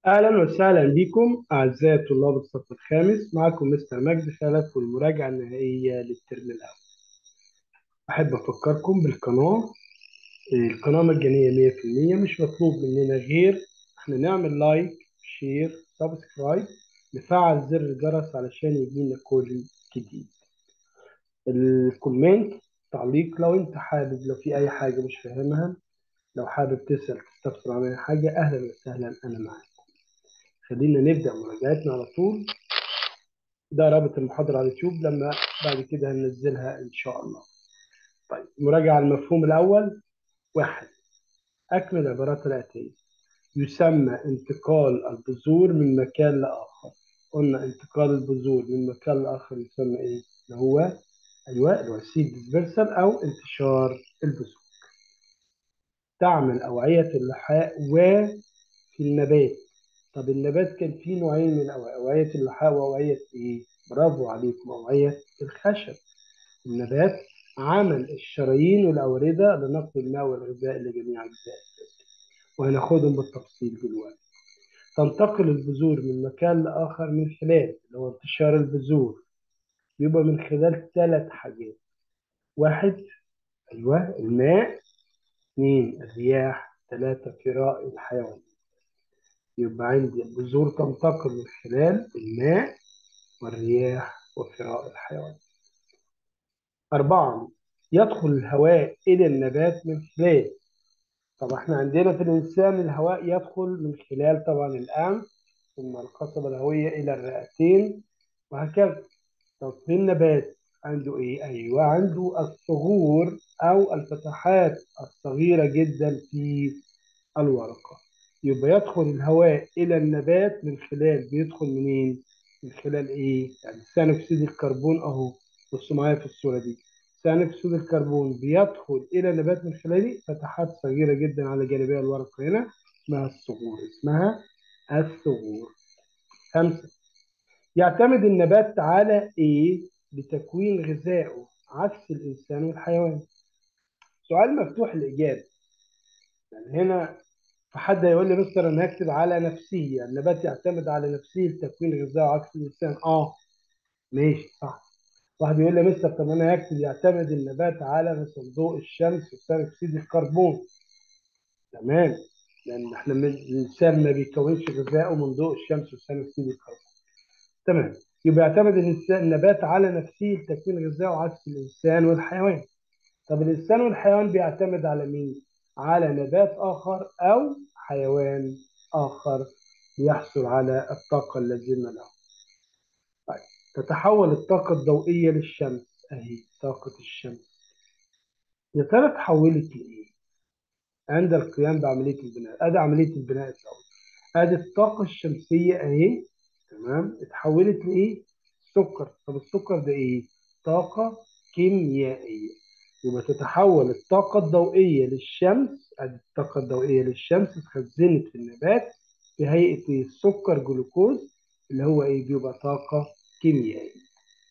أهلا وسهلا بكم أعزائي طلاب الصف الخامس معكم مستر مجدي خلف والمراجعة النهائية للترم الأول أحب أفكركم بالقناة القناة مجانية 100% مش مطلوب مننا غير إحنا نعمل لايك شير سبسكرايب نفعل زر الجرس علشان يجينا كل جديد الكومنت تعليق لو أنت حابب لو في أي حاجة مش فاهمها لو حابب تسأل تستفسر عن أي حاجة أهلا وسهلا أنا معاك خلينا نبدأ مراجعتنا على طول ده رابط المحاضرة على اليوتيوب لما بعد كده هننزلها إن شاء الله طيب مراجعة المفهوم الأول واحد أكمل العبارات الآتية يسمى انتقال البذور من مكان لآخر قلنا انتقال البذور من مكان لآخر يسمى إيه؟ اللي هو أيوه اللي هو سيد ديسبرسال أو انتشار البذور تعمل أوعية اللحاء وفي النبات طب النبات كان فيه نوعين من أوعية أوعية اللحاء وأوعية إيه؟ برافو عليكم أوعية الخشب النبات عمل الشرايين والأوردة لنقل الماء والغذاء لجميع أجزاء الجسم وهناخدهم بالتفصيل دلوقتي تنتقل البذور من مكان لآخر من خلال اللي هو انتشار البذور يبقى من خلال ثلاث حاجات واحد أيوه الماء اثنين الرياح ثلاثة فراء الحيوان يبقى عندي البذور تنتقل من خلال الماء والرياح وفراء الحيوان أربعة يدخل الهواء إلى النبات من خلال طب احنا عندنا في الإنسان الهواء يدخل من خلال طبعا الأنف ثم القصبة الهوية إلى الرئتين وهكذا طب في النبات عنده إيه؟ أيوه عنده الثغور أو الفتحات الصغيرة جدا في الورقة يبقى يدخل الهواء إلى النبات من خلال بيدخل منين؟ من خلال إيه؟ يعني ثاني أكسيد الكربون أهو بصوا معايا في الصورة دي ثاني أكسيد الكربون بيدخل إلى النبات من خلال فتحات صغيرة جدا على جانبي الورقة هنا اسمها الثغور اسمها الثغور خمسة يعتمد النبات على إيه لتكوين غذائه عكس الإنسان والحيوان سؤال مفتوح الإجابة يعني هنا فحد يقول لي مستر أنا هكتب على نفسه يعني النبات يعتمد على نفسه لتكوين غذائه عكس الإنسان آه ماشي صح واحد يقول لي يا مستر طب انا هكتب يعتمد النبات على مثلا ضوء الشمس وثاني اكسيد الكربون تمام لان احنا من- الانسان ما بيكونش غذائه من ضوء الشمس وثاني اكسيد الكربون تمام يبقى يعتمد الإنسان- النبات على نفسه لتكوين غذائه عكس الانسان والحيوان طب الانسان والحيوان بيعتمد على مين على نبات اخر او حيوان اخر ليحصل على الطاقه اللازمه له طيب تتحول الطاقة الضوئية للشمس أهي طاقة الشمس يا ترى اتحولت لإيه؟ عند القيام بعملية البناء أدي عملية البناء الضوئي أدي الطاقة الشمسية أهي تمام اتحولت لإيه؟ سكر طب السكر ده إيه؟ طاقة كيميائية يبقى تتحول الطاقة الضوئية للشمس أدي الطاقة الضوئية للشمس اتخزنت في النبات في هيئة إيه؟ السكر جلوكوز اللي هو إيه؟ بيبقى طاقة كيميائية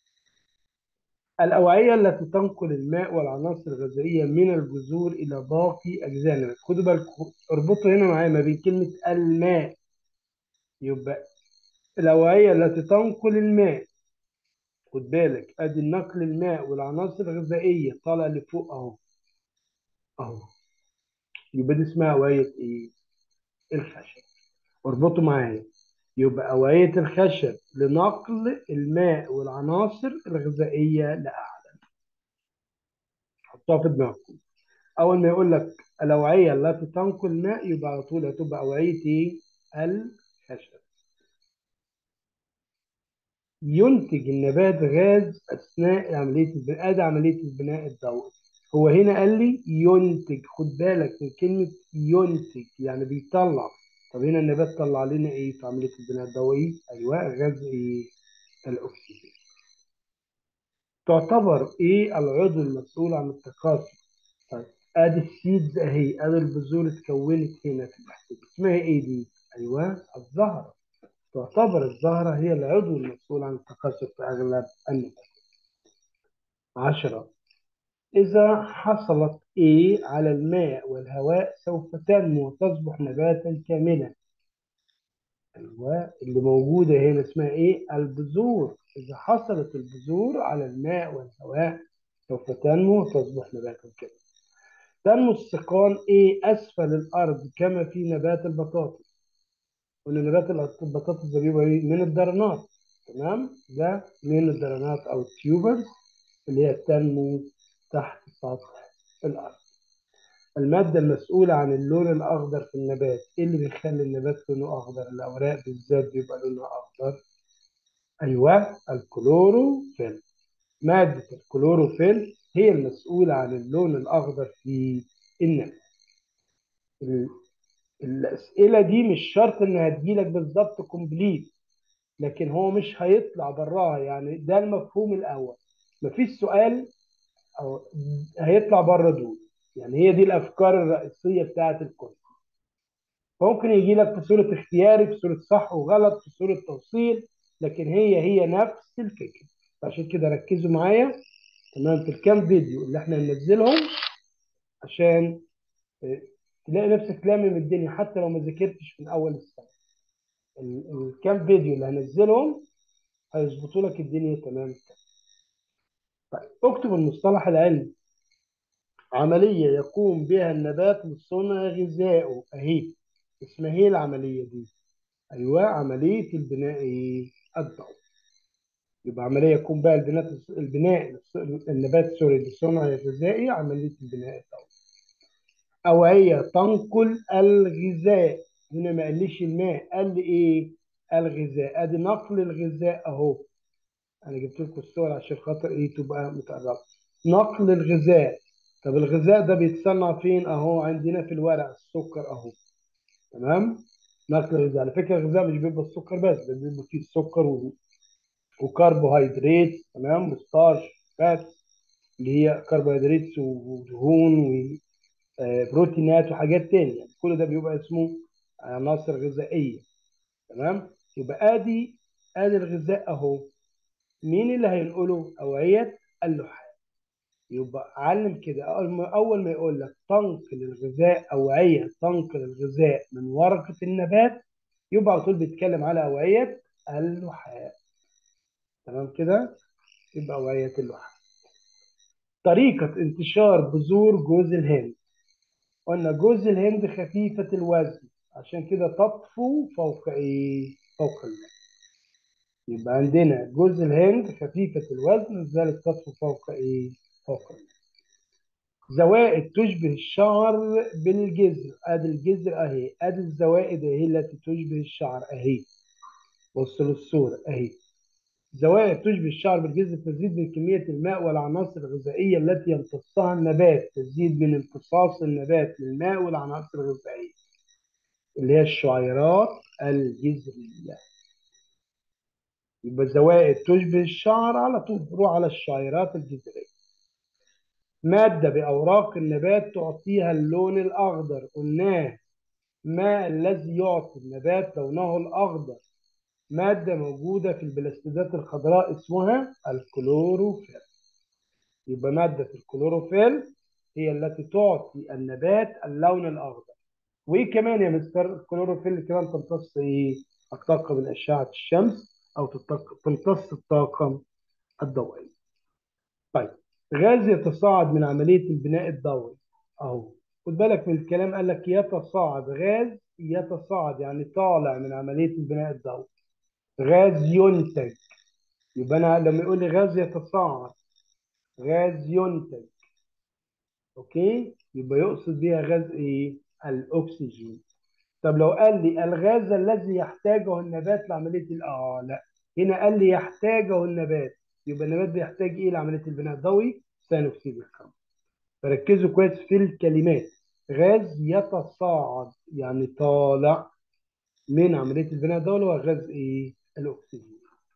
الأوعية التي تنقل الماء والعناصر الغذائية من الجذور إلى باقي أجزاء النبات خدوا بالكم اربطوا هنا معايا ما بين كلمة الماء يبقى الأوعية التي تنقل الماء خد بالك أدي نقل الماء والعناصر الغذائية طالع لفوق أهو أهو يبقى دي اسمها أوعية إيه؟ الخشب اربطوا معايا يبقى أوعية الخشب لنقل الماء والعناصر الغذائية لأعلى حطوها في دماغكم اول ما يقول لك الاوعيه التي تنقل الماء يبقى على طول هتبقى اوعيه ايه الخشب ينتج النبات غاز اثناء عمليه البناء ادي عمليه البناء الضوئي هو هنا قال لي ينتج خد بالك من كلمه ينتج يعني بيطلع طب هنا النبات طلع لنا ايه في عمليه البناء الضوئي ايوه غاز ايه الاكسجين تعتبر ايه العضو المسؤول عن التكاثر طيب ادي السيدز اهي ادي البذور اتكونت هنا في التحتيه اسمها ايه دي؟ ايوه الزهره تعتبر الزهره هي العضو المسؤول عن التكاثر في اغلب النباتات. عشرة إذا حصلت إيه على الماء والهواء سوف تنمو وتصبح نباتا كاملا ايوه اللي موجوده هنا اسمها ايه البذور اذا حصلت البذور على الماء والهواء سوف تنمو وتصبح نباتا كده تنمو السقان ايه اسفل الارض كما في نبات البطاطس قلنا نبات البطاطس ده بيبقى إيه؟ من الدرنات تمام ده من الدرنات او التيوبرز اللي هي تنمو تحت سطح الارض المادة المسؤولة عن اللون الأخضر في النبات، إيه اللي بيخلي النبات لونه أخضر؟ الأوراق بالذات بيبقى لونها أخضر. أيوه الكلوروفيل. مادة الكلوروفيل هي المسؤولة عن اللون الأخضر في النبات. ال- الأسئلة دي مش شرط إنها تجيلك بالظبط كومبليت، لكن هو مش هيطلع براها يعني ده المفهوم الأول. مفيش سؤال أو هيطلع بره دول. يعني هي دي الافكار الرئيسيه بتاعه الكل ممكن يجي لك في صوره اختياري في صوره صح وغلط في صوره توصيل لكن هي هي نفس الفكره عشان كده ركزوا معايا تمام في الكام فيديو اللي احنا هننزلهم عشان اه، تلاقي نفسك لامم الدنيا حتى لو ما ذاكرتش من اول السنه ال- الكام فيديو اللي هنزلهم هيظبطوا لك الدنيا تمام طيب اكتب المصطلح العلمي عملية يقوم بها النبات لصنع غذائه أهي اسمها ايه العملية دي؟ أيوة عملية البناء إيه؟ الضوئي يبقى عملية يقوم بها البناء البناء النبات سوري لصنع غذائي عملية البناء الضوئي أوعية تنقل الغذاء هنا ما قاليش الماء قال لي إيه؟ الغذاء أدي نقل الغذاء أهو أنا جبت لكم الصور عشان خاطر إيه تبقى متقربة نقل الغذاء طب الغذاء ده بيتصنع فين اهو عندنا في الورق السكر اهو تمام نقل الغذاء على فكره الغذاء مش بيبقى السكر بس ده بيبقى فيه السكر و... وكربوهيدرات تمام وستارش فات اللي هي كربوهيدرات ودهون وبروتينات وحاجات تانية يعني كل ده بيبقى اسمه عناصر غذائيه تمام يبقى ادي ادي الغذاء اهو مين اللي هينقله اوعيه اللحاف يبقى علم كده اول ما اول ما يقول لك تنقل الغذاء اوعيه تنقل الغذاء من ورقه النبات يبقى على طول بيتكلم على اوعيه اللحاف تمام كده يبقى اوعيه اللحاف طريقه انتشار بذور جوز الهند قلنا جوز الهند خفيفه الوزن عشان كده تطفو فوق ايه فوق الماء يبقى عندنا جوز الهند خفيفه الوزن لذلك تطفو فوق ايه فوق الماء زوائد تشبه الشعر بالجذر ادي الجذر اهي ادي الزوائد اهي التي تشبه الشعر اهي بص للصوره اهي زوائد تشبه الشعر بالجذر تزيد من كميه الماء والعناصر الغذائيه التي يمتصها النبات تزيد من امتصاص النبات للماء والعناصر الغذائيه اللي هي الشعيرات الجذريه يبقى زوائد تشبه الشعر على طول روح على الشعيرات الجذريه مادة بأوراق النبات تعطيها اللون الأخضر قلناه ما الذي يعطي النبات لونه الأخضر مادة موجودة في البلاستيدات الخضراء اسمها الكلوروفيل يبقى مادة الكلوروفيل هي التي تعطي النبات اللون الأخضر وإيه كمان يا مستر الكلوروفيل كمان تمتص إيه؟ الطاقة من أشعة الشمس أو تمتص الطاقة الضوئية طيب غاز يتصاعد من عملية البناء الضوئي أهو خد بالك من الكلام قال لك يتصاعد غاز يتصاعد يعني طالع من عملية البناء الضوئي غاز ينتج يبقى أنا لما يقول لي غاز يتصاعد غاز ينتج أوكي يبقى يقصد بيها غاز إيه؟ الأكسجين طب لو قال لي الغاز الذي يحتاجه النبات لعملية آه لا هنا قال لي يحتاجه النبات يبقى النبات بيحتاج إيه لعملية البناء الضوئي؟ ثاني أكسيد الكربون فركزوا كويس في الكلمات غاز يتصاعد يعني طالع من عملية البناء الضوئي هو غاز إيه؟ الأكسجين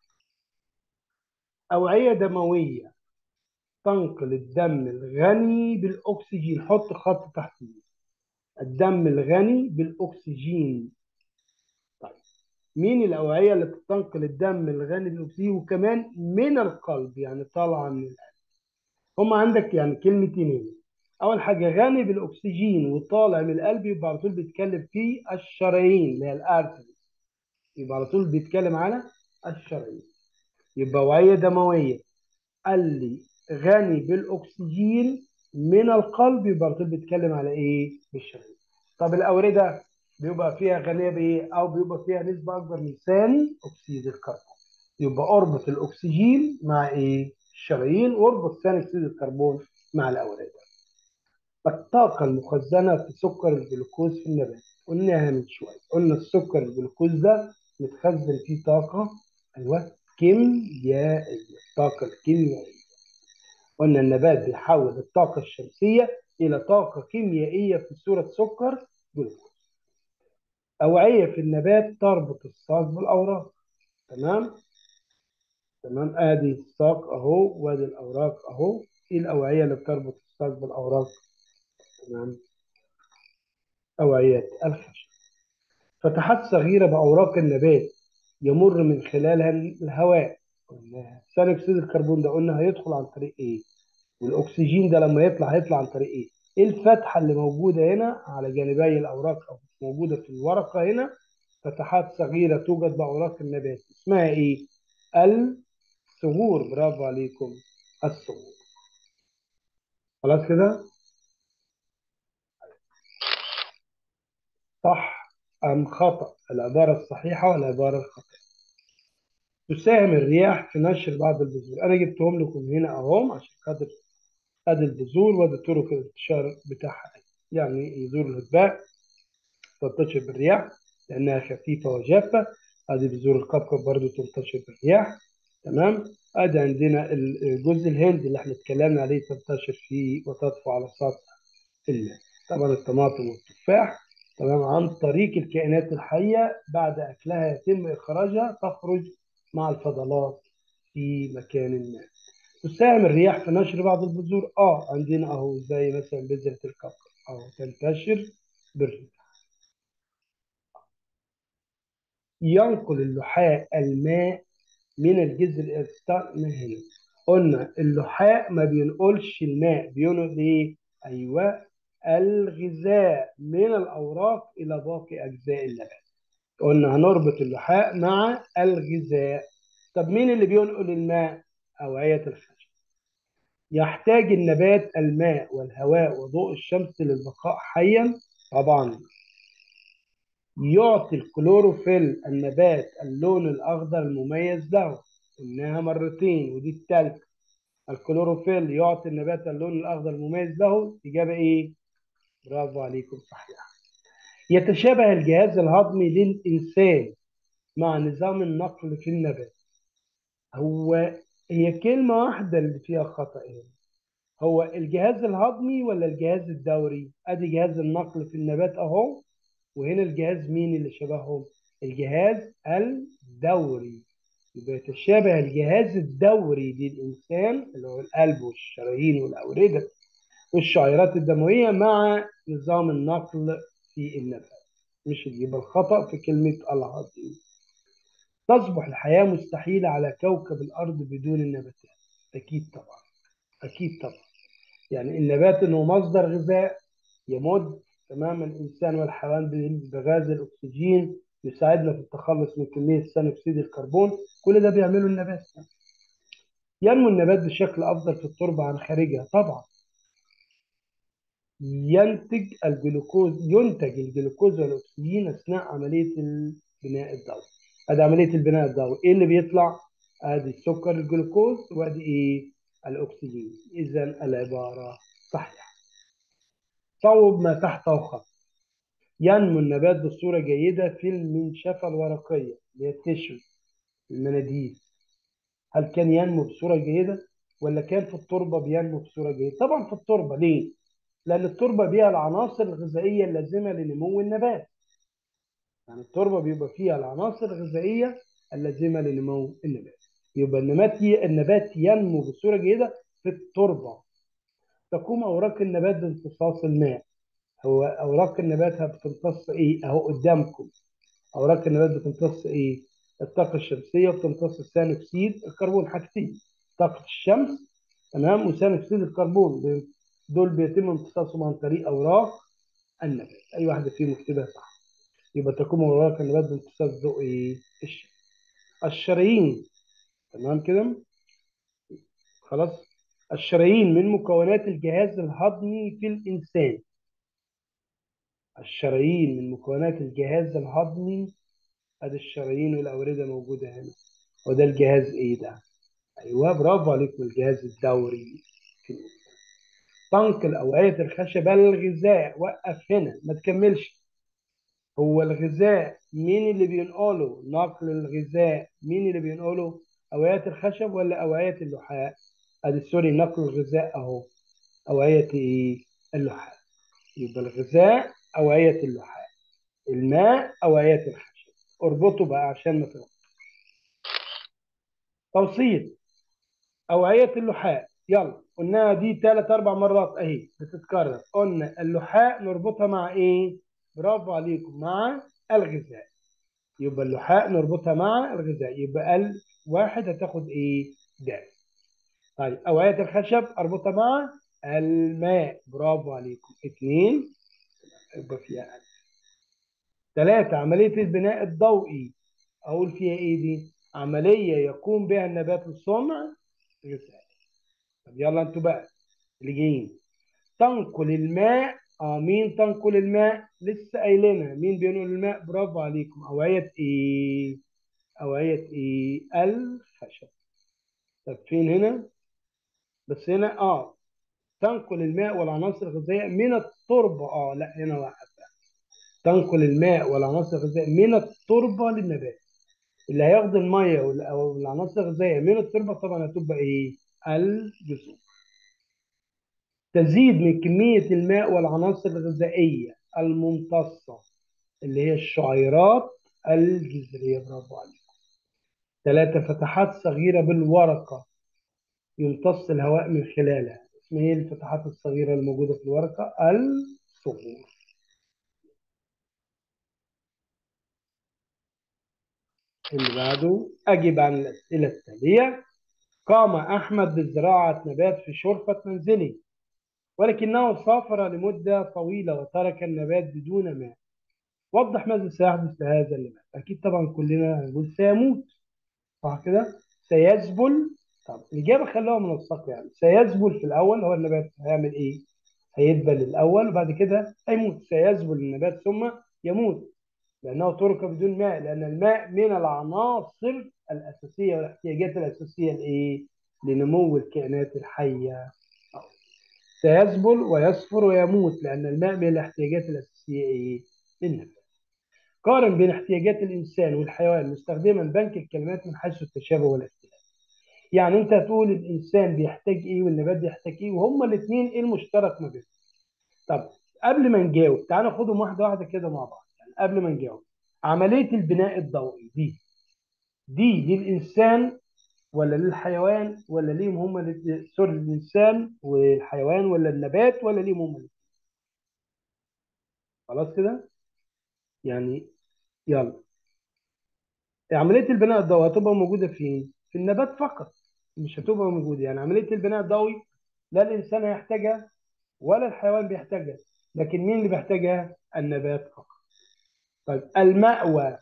أوعية دموية تنقل الدم الغني بالأكسجين حط خط تحتيه الدم الغني بالأكسجين طيب مين الأوعية اللي بتنقل الدم الغني بالأكسجين وكمان من القلب يعني طالعة من القلب هم عندك يعني كلمتين اول حاجه غني بالاكسجين وطالع من القلب يبقى على طول بيتكلم في الشرايين اللي هي الارتري يبقى على طول بيتكلم على الشرايين يبقى أوعية دموية قال لي غني بالأكسجين من القلب يبقى على طول بيتكلم على إيه؟ بالشرايين طب الأوردة بيبقى فيها غنية بإيه؟ أو بيبقى فيها نسبة أكبر من ثاني أكسيد الكربون يبقى اربط الأكسجين مع إيه؟ الشرايين واربط ثاني أكسيد الكربون مع الأوردة الطاقة المخزنة في سكر الجلوكوز في النبات قلناها من شوية قلنا السكر الجلوكوز ده متخزن فيه طاقة أيوة كيميائية الطاقة الكيميائية قلنا النبات بيحول الطاقة الشمسية إلى طاقة كيميائية في صورة سكر جلوكوز أوعية في النبات تربط الساق بالأوراق تمام تمام ادي الساق اهو وادي الاوراق اهو ايه الاوعيه اللي بتربط الساق بالاوراق تمام اوعيات الخشب فتحات صغيره باوراق النبات يمر من خلالها الهواء قلنا ثاني اكسيد الكربون ده قلنا هيدخل عن طريق ايه والاكسجين ده لما يطلع هيطلع عن طريق ايه ايه الفتحه اللي موجوده هنا على جانبي الاوراق او موجوده في الورقه هنا فتحات صغيره توجد باوراق النبات اسمها ايه الثغور برافو عليكم الثغور خلاص كده صح ام خطا العباره الصحيحه والعباره الخاطئه تساهم الرياح في نشر بعض البذور انا جبتهم لكم هنا اهم عشان خاطر ادي البذور وادي طرق الانتشار بتاعها يعني بذور الهدباء تنتشر بالرياح لانها خفيفه وجافه ادي بذور الكبكب برضو تنتشر بالرياح تمام ادي عندنا الجزء الهندي اللي احنا اتكلمنا عليه تنتشر فيه وتطفو على سطح الماء طبعا الطماطم والتفاح تمام عن طريق الكائنات الحيه بعد اكلها يتم اخراجها تخرج مع الفضلات في مكان ما تساهم الرياح في نشر بعض البذور اه عندنا اهو زي مثلا بذره الكبكب اهو تنتشر بالرياح ينقل اللحاء الماء من الجذر استنى هنا قلنا اللحاء ما بينقلش الماء بينقل ايه ايوه الغذاء من الاوراق الى باقي اجزاء النبات قلنا هنربط اللحاء مع الغذاء طب مين اللي بينقل الماء اوعيه الخشب يحتاج النبات الماء والهواء وضوء الشمس للبقاء حيا طبعا يعطي الكلوروفيل النبات اللون الأخضر المميز له قلناها مرتين ودي التالتة الكلوروفيل يعطي النبات اللون الأخضر المميز له إجابة إيه؟ برافو عليكم صحيح يتشابه الجهاز الهضمي للإنسان مع نظام النقل في النبات هو هي كلمة واحدة اللي فيها خطأ هنا هو الجهاز الهضمي ولا الجهاز الدوري؟ أدي جهاز النقل في النبات أهو وهنا الجهاز مين اللي شبههم؟ الجهاز الدوري يبقى يتشابه الجهاز الدوري للإنسان اللي هو القلب والشرايين والأوردة والشعيرات الدموية مع نظام النقل في النبات مش يبقى الخطأ في كلمة الهضم تصبح الحياة مستحيلة على كوكب الأرض بدون النباتات أكيد طبعا أكيد طبعا يعني النبات إنه مصدر غذاء يمد تمام الإنسان والحيوان بغاز الأكسجين يساعدنا في التخلص من كمية ثاني أكسيد الكربون كل ده بيعمله النبات ينمو النبات بشكل أفضل في التربة عن خارجها طبعا ينتج الجلوكوز ينتج الجلوكوز والأكسجين أثناء عملية البناء الضوئي ادي عملية البناء الضوئي إيه اللي بيطلع؟ ادي السكر الجلوكوز وادي إيه؟ الأكسجين إذا العبارة صحيحة صوب ما تحته خط ينمو النبات بصورة جيدة في المنشفة الورقية اللي هي التشو المناديل هل كان ينمو بصورة جيدة ولا كان في التربة بينمو بصورة جيدة؟ طبعا في التربة ليه؟ لأن التربة بيها العناصر الغذائية اللازمة لنمو النبات يعني التربة بيبقى فيها العناصر الغذائية اللازمة لنمو النبات يبقى النبات النبات ينمو بصورة جيدة في التربة تقوم أوراق النبات بامتصاص الماء هو أوراق النبات بتمتص إيه؟ أهو قدامكم أوراق النبات بتمتص إيه؟ الطاقة الشمسية وبتمتص ثاني أكسيد الكربون حاجتين طاقة الشمس تمام وثاني أكسيد الكربون دول بيتم امتصاصهم عن طريق أوراق النبات أي واحدة فيهم اكتبها صح يبقى تقوم وراك النبات بامتصاص ضوء ايه الشمس الشرايين تمام كده خلاص الشرايين من مكونات الجهاز الهضمي في الإنسان الشرايين من مكونات الجهاز الهضمي ادي الشرايين والأوردة موجودة هنا وده الجهاز ايه ده ايوه برافو عليكم الجهاز الدوري في الإنسان تنقل أوعية الخشبة الغذاء وقف هنا ما تكملش هو الغذاء مين اللي بينقله نقل الغذاء مين اللي بينقله أوعية الخشب ولا أوعية اللحاء ادي سوري نقل الغذاء اهو أوعية ايه اللحاء يبقى الغذاء أوعية اللحاء الماء أوعية الخشب اربطوا بقى عشان ما تغلط توصيل أوعية اللحاء يلا قلناها دي ثلاث أربع مرات أهي بتتكرر قلنا اللحاء نربطها مع إيه؟ برافو عليكم مع الغذاء يبقى اللحاء نربطها مع الغذاء يبقى ال واحد هتاخد إيه؟ د طيب أوعية الخشب أربطها مع الماء برافو عليكم اثنين يبقى فيها ألف ثلاثة عملية البناء الضوئي أقول فيها إيه دي؟ عملية يقوم بها النبات لصنع غذاء طب يلا انتوا بقى اللي جايين تنقل الماء اه مين تنقل الماء لسه قايلينها مين بينقل الماء برافو عليكم اوعيه ايه اوعيه ايه الخشب طب فين هنا بس هنا اه تنقل الماء والعناصر الغذائيه من التربه اه لا هنا واحد بقى تنقل الماء والعناصر الغذائيه من التربه للنبات اللي هياخد الميه والعناصر الغذائيه من التربه طبعا هتبقى ايه الجذور تزيد من كمية الماء والعناصر الغذائية الممتصة اللي هي الشعيرات الجذرية برافو عليكم ثلاثة فتحات صغيرة بالورقة يمتص الهواء من خلالها اسمها ايه الفتحات الصغيرة الموجودة في الورقة الصغور اللي بعده أجب عن الأسئلة التالية قام أحمد بزراعة نبات في شرفة منزله ولكنه سافر لمدة طويلة وترك النبات بدون ماء وضح ماذا سيحدث لهذا النبات أكيد طبعا كلنا هنقول سيموت صح كده سيذبل طب الإجابة خلوها منسقة يعني سيذبل في الأول هو النبات هيعمل إيه؟ هيدبل الأول وبعد كده هيموت سيذبل النبات ثم يموت لأنه ترك بدون ماء لأن الماء من العناصر الأساسية والاحتياجات الأساسية لإيه؟ لنمو الكائنات الحية سيذبل ويصفر ويموت لأن الماء من الاحتياجات الأساسية إيه؟ للنبات. قارن بين احتياجات الإنسان والحيوان مستخدما بنك الكلمات من حيث التشابه والاختلاف. يعني أنت هتقول الإنسان بيحتاج إيه والنبات بيحتاج إيه وهما الاثنين إيه المشترك ما بينهم. طب قبل ما نجاوب تعال ناخدهم واحدة واحدة كده مع بعض يعني قبل ما نجاوب عملية البناء الضوئي دي دي للإنسان ولا للحيوان ولا ليهم هم سوري الانسان والحيوان ولا النبات ولا ليهم هم خلاص كده يعني يلا عمليه البناء الضوئي هتبقى موجوده فين في النبات فقط مش هتبقى موجوده يعني عمليه البناء الضوئي لا الانسان هيحتاجها ولا الحيوان بيحتاجها لكن مين اللي بيحتاجها النبات فقط طيب المأوى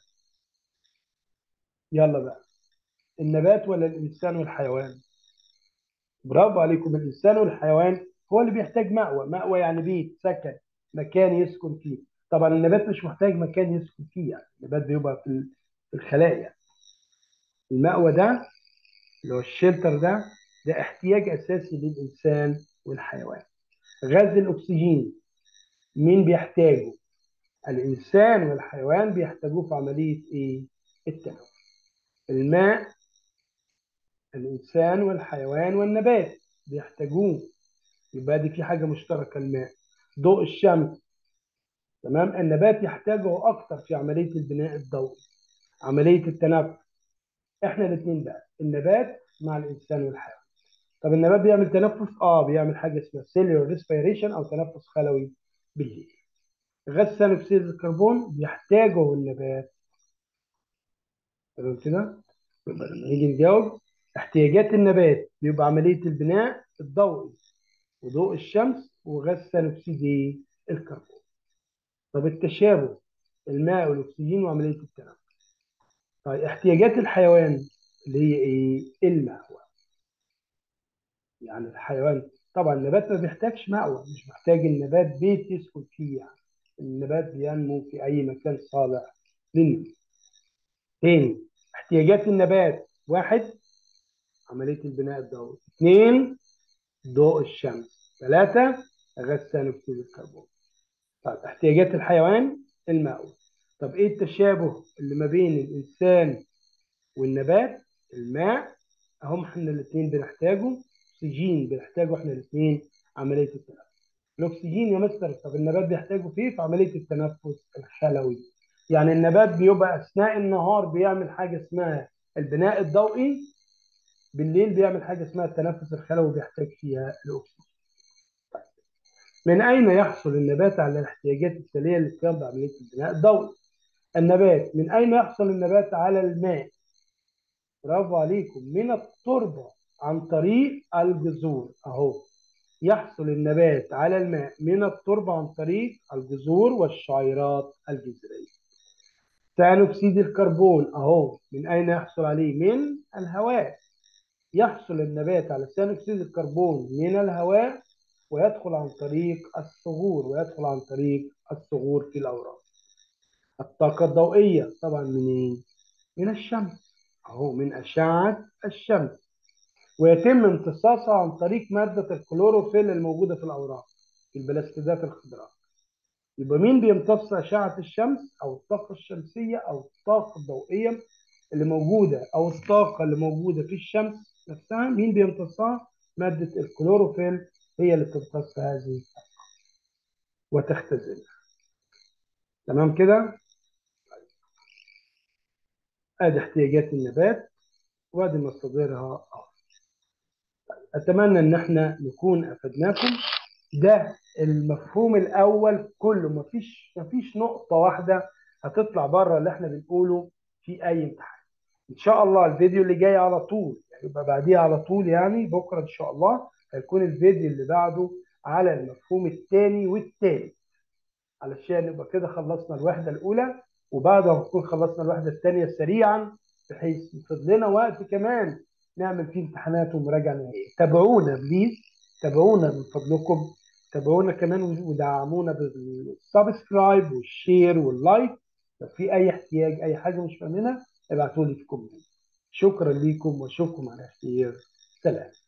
يلا بقى النبات ولا الانسان والحيوان برافو عليكم الانسان والحيوان هو اللي بيحتاج مأوى مأوى يعني بيت سكن مكان يسكن فيه طبعا النبات مش محتاج مكان يسكن فيه يعني النبات بيبقى في الخلايا يعني. المأوى ده اللي هو الشيلتر ده ده احتياج اساسي للانسان والحيوان غاز الاكسجين مين بيحتاجه الانسان والحيوان بيحتاجوه في عمليه ايه التنفس الماء الإنسان والحيوان والنبات بيحتاجوه يبقى دي في حاجة مشتركة الماء ضوء الشمس تمام النبات يحتاجه أكتر في عملية البناء الضوئي عملية التنفس إحنا الاثنين بقى النبات مع الإنسان والحيوان طب النبات بيعمل تنفس اه بيعمل حاجة اسمها سيلولار ريسبيريشن أو تنفس خلوي بالليل غاز ثاني أكسيد الكربون بيحتاجه النبات تمام كده يبقى لما نيجي نجاوب احتياجات النبات بيبقى عملية البناء الضوئي وضوء الشمس وغاز ثاني أكسيد الكربون طب التشابه الماء والاكسجين وعمليه التنفس طيب احتياجات الحيوان اللي هي ايه المأوى يعني الحيوان طبعا النبات ما بيحتاجش مأوى مش محتاج النبات بيت يسكن فيه يعني النبات بينمو في اي مكان صالح للنمو تاني احتياجات النبات واحد عمليه البناء الضوئي اثنين ضوء الشمس ثلاثه غاز ثاني اكسيد الكربون طيب احتياجات الحيوان المأوى طب ايه التشابه اللي ما بين الانسان والنبات الماء اهم احنا الاثنين بنحتاجه اكسجين بنحتاجه احنا الاثنين عمليه التنفس الاكسجين يا مستر طب النبات بيحتاجه فيه في عمليه التنفس الخلوي يعني النبات بيبقى اثناء النهار بيعمل حاجه اسمها البناء الضوئي بالليل بيعمل حاجه اسمها التنفس الخلوي بيحتاج فيها الاكسجين من اين يحصل النبات على الاحتياجات التاليه اللي تقوم بعمليه البناء الضوئي النبات من اين يحصل النبات على الماء برافو عليكم من التربه عن طريق الجذور اهو يحصل النبات على الماء من التربه عن طريق الجذور والشعيرات الجذريه ثاني اكسيد الكربون اهو من اين يحصل عليه من الهواء يحصل النبات على ثاني اكسيد الكربون من الهواء ويدخل عن طريق الصغور ويدخل عن طريق الصغور في الاوراق الطاقه الضوئيه طبعا منين من الشمس اهو من اشعه الشمس ويتم امتصاصها عن طريق ماده الكلوروفيل الموجوده في الاوراق في البلاستيدات الخضراء يبقى مين بيمتص اشعه الشمس او الطاقه الشمسيه او الطاقه الضوئيه اللي موجوده او الطاقه اللي موجوده في الشمس نفسها مين بيمتصها ماده الكلوروفيل هي اللي بتمتص هذه الطاقه وتختزلها تمام كده ادي احتياجات النبات وادي مصادرها اتمنى ان احنا نكون افدناكم ده المفهوم الاول كله مفيش مفيش نقطه واحده هتطلع بره اللي احنا بنقوله في اي امتحان ان شاء الله الفيديو اللي جاي على طول يعني يبقى بعديه على طول يعني بكره ان شاء الله هيكون الفيديو اللي بعده على المفهوم الثاني والثالث علشان يبقى كده خلصنا الوحده الاولى وبعدها نكون خلصنا الوحده الثانيه سريعا بحيث يفضل لنا وقت كمان نعمل فيه امتحانات ومراجعه نهائيه تابعونا بليز تابعونا من فضلكم تابعونا كمان ودعمونا بالسبسكرايب والشير واللايك لو في اي احتياج اي حاجه مش فاهمينها ابعتوا لي في كومنت شكرا لكم واشوفكم على خير سلام